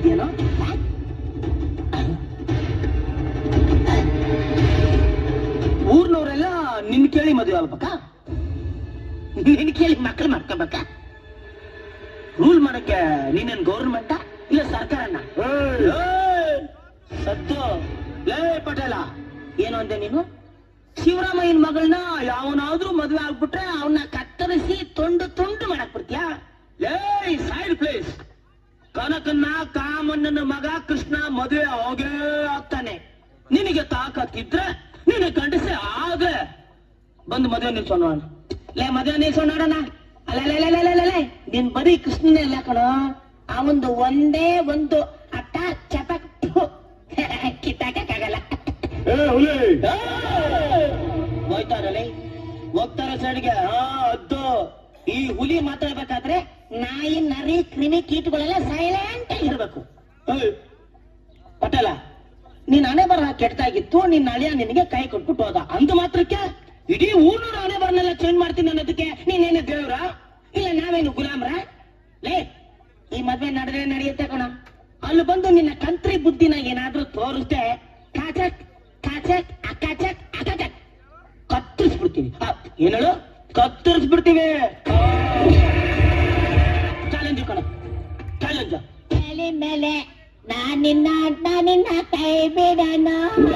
ಏನೋ ಊರ್ನವರೆಲ್ಲ ನಿನ್ ಕೇಳಿ ಮದುವೆ ಆಗ್ಬೇಕಾ ನಿನ್ ಕೇಳಿ ಮಕ್ಕಳು ಮಾಡ್ಕೋಬೇಕ ರೂಲ್ ಮಾಡಕ್ಕೆ ನೀನೇನ್ ಗೌರ್ಮೆಂಟ ಇಲ್ಲ ಸರ್ಕಾರನ ಏಯ್! ಸದ್ದು ಲೇ ಪಟೇಲ ಏನು ಅಂದೆ ನೀನು ಶಿವರಾಮಯ್ಯನ ಮಗಳನ್ನ ಯಾವನಾದ್ರೂ ಮದುವೆ ಆಗ್ಬಿಟ್ರೆ ಅವನ್ನ ಕತ್ತರಿಸಿ ತುಂಡು ತುಂಡು ಮಾಡಕ್ ಬರ್ತೀಯಾ ಲೇ ಸೈಡ್ ಪ್ಲೇಸ್ ಕನಕನ್ನ ಕಾಮಣ್ಣನ ಮಗ ಕೃಷ್ಣ ಮದುವೆ ಹೋಗೇ ಆಗ್ತಾನೆ ನಿನಗೆ ತಾಕತ್ತಿದ್ರೆ ನಿನ್ನ ಗಂಡಸೆ ಆಗ ಬಂದು ಮದುವೆ ನಿಲ್ಸೋಣ ನೋಡೋಣ. ಲೇ ಮದುವೆ ನಿಲ್ಸೋಣ ನೋಡೋಣ ಅಲ್ಲ ನೀನ್ ಬರೀ ಕೃಷ್ಣನೇ ಅಲ್ಲ ಕಣೋ ಅವಂದು ಒಂದೇ ಒಂದು ಅಟ್ಟ ಚಪಕ್ ಕಿತ್ತಾಕಕ್ಕಾಗಲ್ಲ ಏ ಹುಲಿ ಹೋಯ್ತಾರಲ್ಲ ಹೋಗ್ತಾರ ಸೈಡ್ಗೆ ಹಾ ಅದ್ದು ಈ ಹುಲಿ ಮಾತಾಡ್ಬೇಕಾದ್ರೆ ನಾಯಿ ನರಿ ಕ್ರಿಮಿ ಕೀಟಗಳೆಲ್ಲ ಸೈಲೆಂಟ್ ಆಗಿರ್ಬೇಕು ಏಯ್, ಪಟೇಲ ನೀನ್ ಹಣೆ ಬರ ಕೆಟ್ಟಾಗಿತ್ತು ನಿನ್ನ ಅಳಿಯ ನಿನಗೆ ಕೈ ಕೊಟ್ಬಿಟ್ಟು ಹೋದ ಅಂದು ಮಾತ್ರಕ್ಕೆ ಇಡೀ ಊರ್ನೂರು ಹಣೆ ಬರನೆಲ್ಲ ಚೇಂಜ್ ಮಾಡ್ತೀನಿ ಅನ್ನೋದಕ್ಕೆ ನೀನೇನು ದೇವ್ರ ಇಲ್ಲ ನಾವೇನು ಗುಲಾಮ್ರ ಲೇ ಈ ಮದ್ವೆ ನಡೆದ್ರೆ ನಡೆಯುತ್ತೆ ಕಣ ಅಲ್ಲಿ ಬಂದು ನಿನ್ನ ಕಂತ್ರಿ ಬುದ್ಧಿನ ಏನಾದ್ರೂ ತೋರಿಸ್ದೆ ಕಾಚಕ್ ಕಾಚಕ್ ಅಕಾಚಕ್ ಅಕಾಚಕ್ ಕತ್ತರಿಸ್ಬಿಡ್ತೀವಿ ಆ, ಏನ್ ಹೇಳು ಕತ್ತರಿಸ್ಬಿಡ್ತೀವಿ ಚಾಲೆಂಜ್ ಕಣ ಚಾಲೆಂಜ್ ಮೇಲೆ ಮೇಲೆ ನಾನಿನ್ನ ನಾನಿನ್ನ ಕೈ ಬಿಡಣ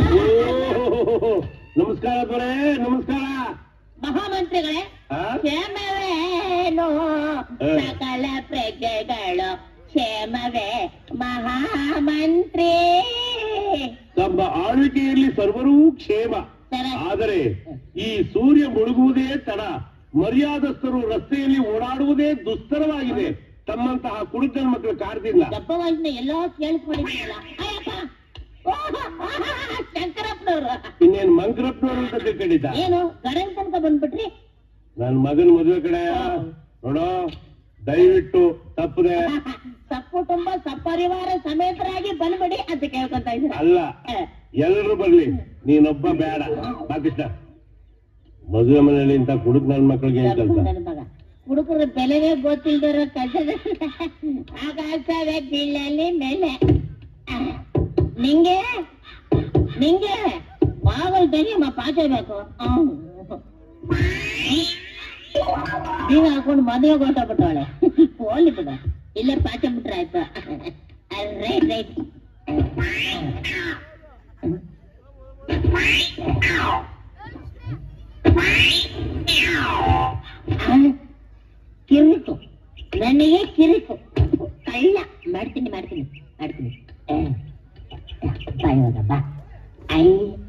ನಮಸ್ಕಾರ ದೊರೆ ನಮಸ್ಕಾರ ಮಹಾಮಂತ್ರಿಗಳೇ ಆ? ಕ್ಷೇಮವೇನು ಹ. ಸಕಲ ಪ್ರಜೆಗಳು ಕ್ಷೇಮವೇ ಮಹಾಮಂತ್ರಿ ತಮ್ಮ ಆಳ್ವಿಕೆಯಲ್ಲಿ ಸರ್ವರೂ ಕ್ಷೇಮ ಸರ. ಆದರೆ ಈ ಸೂರ್ಯ ಮುಳುಗುವುದೇ ತಡ ಮರ್ಯಾದಸ್ಥರು ರಸ್ತೆಯಲ್ಲಿ ಓಡಾಡುವುದೇ ದುಸ್ತರವಾಗಿದೆ ತಮ್ಮಂತಹ ಕುಡುಕನ ಮಕ್ಕಳು ಕಾರ್ದಿಲ್ಲ ದಪ್ಪವಾಂಶನ ಎಲ್ಲೋ ಕೇಳಿಸ್ಕೊಂಡಿದ್ದೀನಲ್ಲ ಅಯ್ಯಪ್ಪ ಓಹ್, ಆಹಾ, ಶಂಕರಪ್ಪನವರು ಇನ್ನೇನ್ ಮಂಕ್ರಪ್ಪನವರು ಅಂತ ತಿಳ್ಕೊಂಡಿದ್ದ ಏನು ಗರಂ ತನಕ ಬಂದ್ಬಿಟ್ರಿ ನನ್ ಮಗನ ಮದುವೆ ಕಡೆ ನೋಡೋ ದಯವಿಟ್ಟು ತಪ್ಪದೆ ಸಪ್ಪು ತುಂಬ ಸಪರಿವಾರ ಸಮೇತರಾಗಿ ಬಂದ್ಬಿಡಿ ಅಂತ ಕೇಳ್ಕೊಂತ ಇದ್ದೀರ ಅಲ್ಲ ಎಲ್ರು ಬರ್ಲಿ ನೀನೊಬ್ಬ ಬೇಡ ಪಾಕಿಸ್ತಾನ ಮದುವೆ ಮನೆಯಲ್ಲಿ ಇಂತ ಕುಡುಕ್ ನನ್ ಮಕ್ಕಳಿಗೆ ಏನ್ ಕೆಲಸ ನನ್ನ ಮಗ ಹುಡುಗರ ಬೆಲೆನೇ ಗೊತ್ತಿಲ್ದಿರೋ ಕಸದ ಆಕಾಶವೇ ಬೀಳಲಿ ಮೇಲೆ ಆ, ನಿಂಗೆ ನಿಂಗೆ ಬಾಗಲ್ ತೆಗಿಯಮ್ಮ ಪಾಚಬೇಕು ಬೀಗ ಹಾಕೊಂಡು ಮದುವೆ ಹೊಟ್ಟೋಗ್ಬಿಟ್ಟವಳೆ ಹೋಗ್ಲಿ ಬಿಡ ಇಲ್ಲೇ ಪಾಚ ಬಿಟ್ರೆ ಆಯ್ತು ರೈಟ್ ರೈಟ್ ಕಿರಿಕು ನನಗೆ ಕಿರಿಕು ಕಳ್ಳ ಮಾಡ್ತೀನಿ ಮಾಡ್ತೀನಿ ಮಾಡ್ತೀನಿ ಏ, ಬಾ ಇವಾಗ ಬಾ ಐ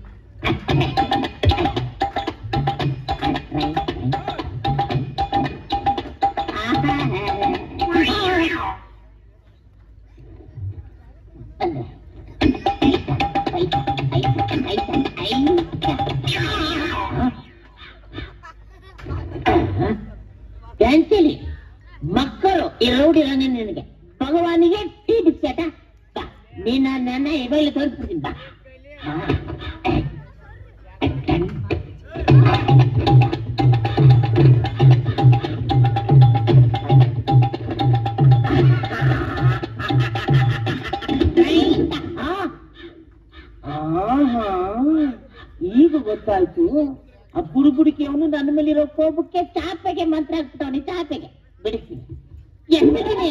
ಕ್ಯಾನ್ಸಲಿ ಮಕ್ಕಳು ಈ ರೌಡಿ ರಾಣಿ ನಿನಗೆ ಭಗವಾನಿಗೆ ಟೀ ಬಿಸ್ಕೆಟ ಬಾ ನೀನ ನನ್ನ ಎಬೈಲಿ ತೋರಿಸ್ಬಿಡ್ತೀನಿ ಬಾ ಹಾ. ಆ. ಆಹಾ, ಈಗ ಗೊತ್ತಾಯ್ತು ಆ ಬುಡುಬುಡಿಕೆ ಅವನು ನನ್ನ ಮೇಲಿರೋ ಕೋಪಕ್ಕೆ ಚಾಪೆಗೆ ಮಂತ್ರ ಹಾಕ್ಬಿಟ್ಟವನಿ ಚಾಪೆಗೆ ಬಿಡಿಸ್ತೀನಿ ಎಷ್ಟಿದ್ದೀನಿ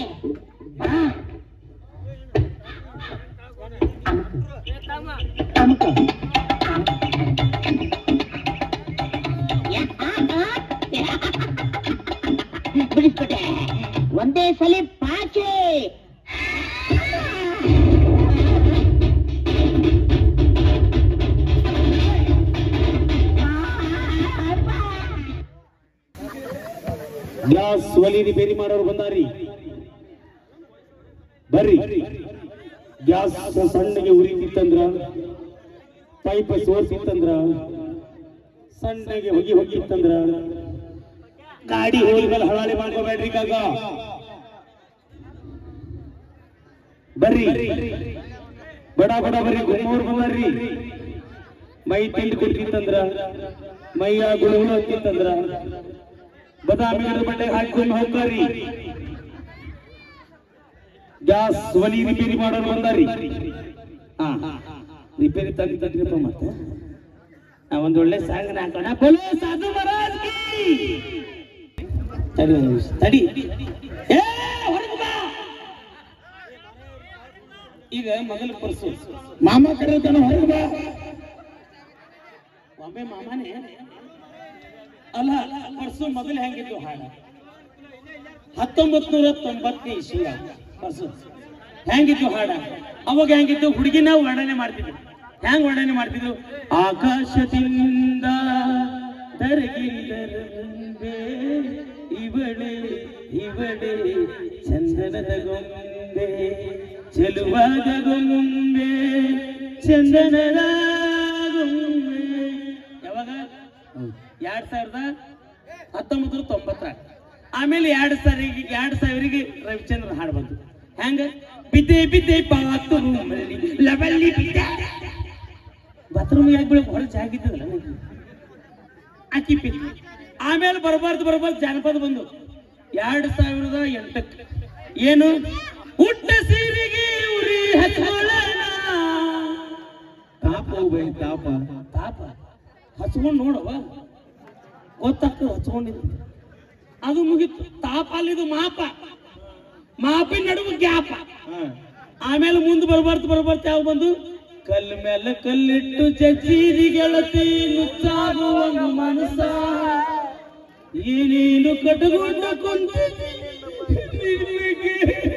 ಬಿಡಿಸ್ಬಿಟ್ಟೆ ಒಂದೇ ಸಲ ಪಾಚೆ ಗ್ಲಾಸ್ ಒಲಿ ರಿಪೇರಿ ಮಾಡೋರು ಬಂದಾರಿ ಬರ್ರಿ ಗ್ಯಾಸ್ ಸಣ್ಣಗೆ ಉರಿತಿತ್ತಂದ್ರ ಪೈಪ್ ಸೋರ್ಸಿತ್ತಂದ್ರ ಸಣ್ಣಗೆ ಹೊಗಿ ಹೋಗಿತ್ತಂದ್ರ ಗಾಡಿ ಹೋಗಿ ಮೇಲೆ ಹಳಾಳಿ ಮಾಡ್ಕೋಬೇಡ್ರಿ ಕಾಗ ಬರ್ರಿ ಬಡ ಬಡ ಬರ್ರಿ ಗುಮ್ಮೂರ್ ಬಂದಾರ್ರಿ ಮೈ ತಿಂದು ಕೊಟ್ಟಿತ್ತಂದ್ರ ಮೈಯ ಗುಳುಗುಳು ಅಂತಿತ್ತಂದ್ರ ಬದಾಮಿ ಬಂಡೆ ಹಾಕೊಂಡು ಹೋಗ್ತಾರಿ ಗ್ಯಾಸ್ ಒಲಿ ರಿಪೇರಿ ಮಾಡೋರು ಬಂದಾರಿ ಹಾ ರಿಪೇರಿ ತಂದು ತಂದ್ರಿಪ್ಪ ಮತ್ತೆ ಆ, ಒಂದ್ ಒಳ್ಳೆ ಸಾಂಗ್ ಹಾಕೋಣ ಬೋಲೋ ಸಾಧು ಮಹಾರಾಜ್ ಕಿ ತಡಿ ಒಂದ್ ನಿಮಿಷ ತಡಿ ಏ, ಹೊರಗ್ ಬಾ. ಈಗ ಮೊದಲ ಪರ್ಸು ಮಾಮ ಕರೀತಾನ ಹೊರಗೆ ಬಾ ಒಮ್ಮೆ ಮಾಮನೇ ಅಲ್ಲ ಪರ್ಸು ಮೊದಲು ಹೆಂಗಿದ್ದು ಹಾಡ ಹತ್ತೊಂಬತ್ ನೂರ ತೊಂಬತ್ತನೇ ಇಸ್ವಿಯ ಪರ್ಸು ಹೆಂಗಿದ್ದು ಹಾಡ ಅವಾಗ ಹೆಂಗಿದ್ದು ಹುಡುಗಿನ ವರ್ಣನೆ ಮಾಡ್ತಿದ್ರು ಹೆಂಗ್ ವರ್ಣನೆ ಮಾಡ್ತಿದ್ರು ಆಕಾಶದಿಂದ ತರಗಿಲ್ಲರ ಮುಂದೆ ಇವಳೆ ಇವಳೆ ಚಂದನದ ಗೊಂಬೆ ಚೆಲುವಾದ ಗೊಂಬೆ ಚಂದನದ ಗೊಂಬೆ ಯಾವಾಗ ಎರಡ್ ಸಾವಿರದ ಹತ್ತೊಂಬತ್ತು ನೂರ ತೊಂಬತ್ತರ ಆಮೇಲೆ ಎರಡ್ ಸಾವಿರ ಎರಡ್ ಸಾವಿರಿಗೆ ರವಿಚಂದ್ರ ಹಾಡು ಬಂತು ಹೆಂಗ ಬಿದ್ದೆ ಬಿದ್ದೆ ಪಾತು ರೂಮಲ್ಲಿ ಲವಲ್ಲಿ ಬಿದ್ದೆ ಬಾತ್ರೂಮ್ ಯಾಕೆ ಬೆಳಗ್ಗೆ ಹೊರ ಜಾಗಿದ್ದಲ್ಲ ಆಕಿ ಬಿದ್ದು ಆಮೇಲೆ ಬರಬಾರ್ದು ಬರಬಾರ್ದು ಜಾನಪದ ಬಂದು ಎರಡ್ ಸಾವಿರದ ಎಂಟಕ್ಕೆ ಏನು ಹುಟ್ಟ ಸೀರೆಗೆ ಉರಿ ಹಚ್ಕೊಳ್ಳೋಣ ತಾಪ ಹೋಗ್ಬೇಡಿ ತಾಪ ತಾಪ ಹಚ್ಕೊಂಡು ನೋಡವ ಗೊತ್ತಾಗ್ತದೆ ಹಚ್ಕೊಂಡಿದ್ದು ಅದು ಮುಗಿತು ತಾಪ ಅಲ್ಲಿದು ಮಾಪ ಮಾಪಿನ ನಡುವೆ ಗ್ಯಾಪ ಆಮೇಲೆ ಮುಂದೆ ಬರಬಾರ್ದು ಬರಬಾರ್ದು ಯಾವ ಬಂದು ಕಲ್ ಮೇಲೆ ಕಲ್ಲಿಟ್ಟು ಜಜ್ಜೀರಿ ಗೆಳತಿ ನುಚ್ಚಾಗುವ ಮನಸ ಏನೇನು ಕಟಗೊಂಡ ಕುಂತಿದೆ ನಿನಗೆ.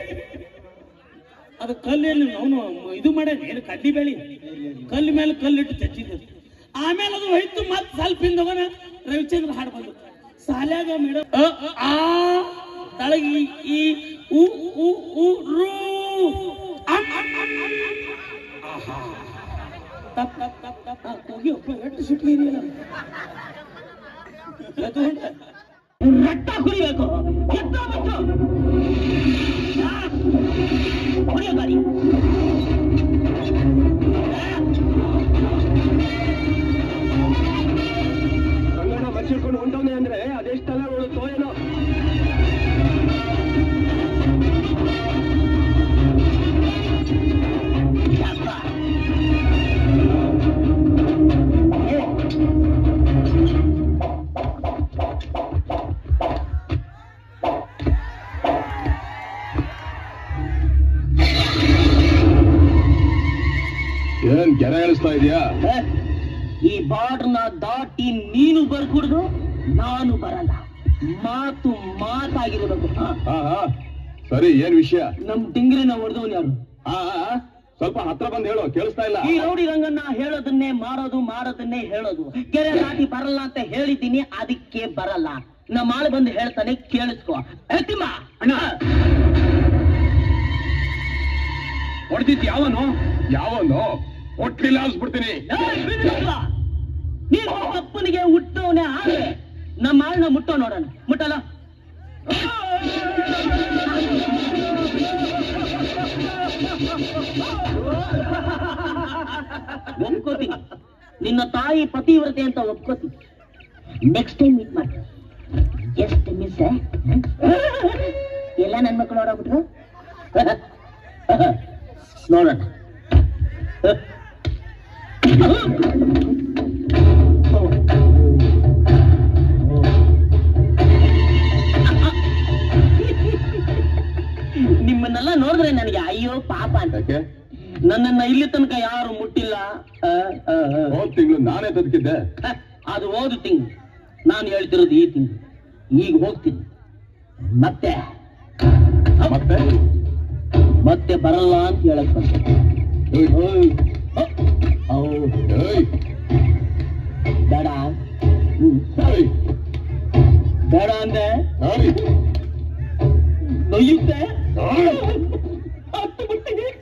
ಅದು ಕಲ್ಲೇನು ಅವನು ಇದು ಮಾಡ್ಯಾನ ಏನು ಕಡ್ಡಿ ಬೇಳಿ ಕಲ್ಲು ಮೇಲೆ ಕಲ್ಲಿಟ್ಟು ಚಚ್ಚಿದ್ದು ಆಮೇಲೆ ಅದು ಹೋಯ್ತು ಮತ್ತೆ ಸ್ವಲ್ಪ ಹಿಂದವನ ರವಿಚಂದ್ರ ಹಾಡು ಬಂದು ಸಾಲ್ಯಾಗ ಮೇಡಮ್ ಅ, ಆ ತಳಗಿ ಈ ಉ ಉ ಉ ರು ಅಮ್, ಅಮ್, ಅಮ್, ಅಮ್. ಆಹಾ. ತಪ್ ತಪ್ ತಪ್ ತಪ್ ತಪ್ ಹೋಗಿ ಒಬ್ಬ ಎಷ್ಟು ಸುಟ್ಲಿ ಇದೆಯಲ್ಲ ಅದು ಹೊಂಟ. ರಕ್ತ ಕುಡಿಬೇಕು ಎತ್ತೋ ಬಿಟ್ಟು. ಆ, ಹೊಡೆಯೋ ಗಾಡಿ ಕನ್ನಡ ಮಚ್ಚಿಡ್ಕೊಂಡು ಹೊಂಟವನೆ ಅಂದ್ರೆ ಅದೆಷ್ಟೆಲ್ಲ ಉಳಿತೋ ಏನೋ ಏನ್ ಗೆರ ಎಳಿಸ್ತಾ ಇದೆಯಾ ಈ ಬಾರ್ಡ್ನ ದಾಟಿ ನೀನು ಬರ್ಕೂಡ್ದು ನಾನು ಬರಲ್ಲ ಮಾತು ಮಾತಾಗಿರ್ಬೇಕು ಹ. ಹಾ ಹಾ ಸರಿ ಏನ್ ವಿಷಯ ನಮ್ ಟಿಂಗ್ರಿನ ಹೊಡೆದವನ್ ಯಾರು ಹಾ ಹಾ, ಸ್ವಲ್ಪ ಹತ್ರ ಬಂದು ಹೇಳು ಕೇಳಿಸ್ತಾ ಇಲ್ಲ ಈ ರೌಡಿ ರಂಗನ್ನ ಹೇಳೋದನ್ನೇ ಮಾಡೋದು ಮಾಡೋದನ್ನೇ ಹೇಳೋದು ಕೆರೆ ದಾಟಿ ಬರಲ್ಲ ಅಂತ ಹೇಳಿದ್ದೀನಿ ಅದಕ್ಕೆ ಬರಲ್ಲ ನಮ್ಮ ಆಳು ಬಂದು ಹೇಳ್ತಾನೆ ಕೇಳಿಸ್ಕೊ ಎತ್ತಿಮ್ಮ ಅಣ್ಣ ಹೊಡೆದಿದ್ ಯಾವನು ಯಾವನು ಹೊಟ್ಲಿಲ್ಲ ಅನ್ಸ್ಬಿಡ್ತೀನಿ ಏಯ್, ಬಿದ್ದಿಲ್ಲ. ನೀನು ಅಪ್ಪನಿಗೆ ಹುಟ್ಟವನೇ ಆದ್ರೆ ನಮ್ಮ ಆಳ್ನ ಮುಟ್ಟೋ ನೋಡೋಣ ಮುಟ್ಟಲ್ಲ ಒಪ್ಕೋತೀನಿ ನಿನ್ನ ತಾಯಿ ಪತಿವ್ರತೆ ಅಂತ ಒಪ್ಕೋತೀನಿ ನೆಕ್ಸ್ಟ್ ಟೈಮ್ ಮೀಟ್ ಮಾಡಿ ಎಷ್ಟು ಮಿಸ್ ಎಲ್ಲ ನನ್ನ ಮಕ್ಕಳು ನೋಡೋಗ್ಬಿಟ್ರು ನೋಡೋಣ ನಿಮ್ಮನ್ನೆಲ್ಲ ನೋಡಿದ್ರೆ ನನಗೆ ಅಯ್ಯೋ ಪಾಪ ಅಂತ ಯಾಕೆ ನನ್ನನ್ನ ಇಲ್ಲಿ ತನಕ ಯಾರು ಮುಟ್ಟಿಲ್ಲ ಆ, ಆ, ಆ. ಹೋದ್ ತಿಂಗಳು ನಾನೇ ತದಕಿದ್ದೆ ಹ, ಅದು ಹೋದ ತಿಂಗಳು ನಾನು ಹೇಳ್ತಿರೋದು ಈ ತಿಂಗಳು ಈಗ ಹೋಗ್ತೀನಿ ಮತ್ತೆ ಮತ್ತೆ ಮತ್ತೆ ಬರಲ್ಲ ಅಂತ ಹೇಳಕ್ ಬಂದೆ. ಏಯ್, ಓಯ್. ಹ, ಹೌದು. ಏಯ್, ಬೇಡ ಹ್ಮ್. ಏಯ್, ಬೇಡ ಅಂದೆ ಏಯ್, ನೊಯ್ಯುತ್ತೆ ಏಯ್. ಹತ್ತು ಬಿಡ್ತೀನಿ